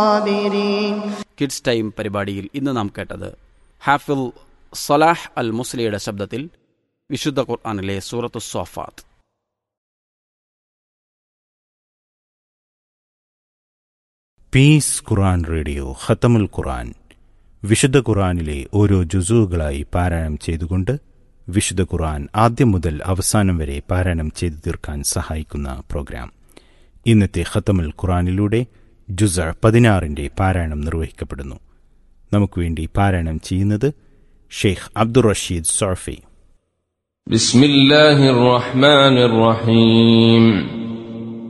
الصابرين kids time പരിപാടിയിൽ ഇന്ന് നാം കേട്ടത് ഹാഫിൽ സലാഹ് അൽ മുസ്ലിയുടെ ശബ്ദത്തിൽ വിശുദ്ധ ഖുർആാനിലെ സൂറത്തു സോഫാത്ത് പീസ് ഖുറാൻ റേഡിയോ ഖത്തമുൽ ഖുറാൻ വിശുദ്ധ ഖുറാനിലെ ഓരോ ജുസുകളായി പാരായണം ചെയ്തുകൊണ്ട് വിശുദ്ധ ഖുറാൻ ആദ്യം മുതൽ അവസാനം വരെ പാരായണം ചെയ്തു തീർക്കാൻ സഹായിക്കുന്ന പ്രോഗ്രാം ഇന്നത്തെ ഖത്തമുൽ ഖുറാനിലൂടെ ജുസ പതിനാറിന്റെ പാരായണം നിർവഹിക്കപ്പെടുന്നു നമുക്ക് വേണ്ടി പാരായണം ചെയ്യുന്നത് ഷെയ്ഖ് അബ്ദുൾ റഷീദ് സോഫി بسم الله الرحمن الرحيم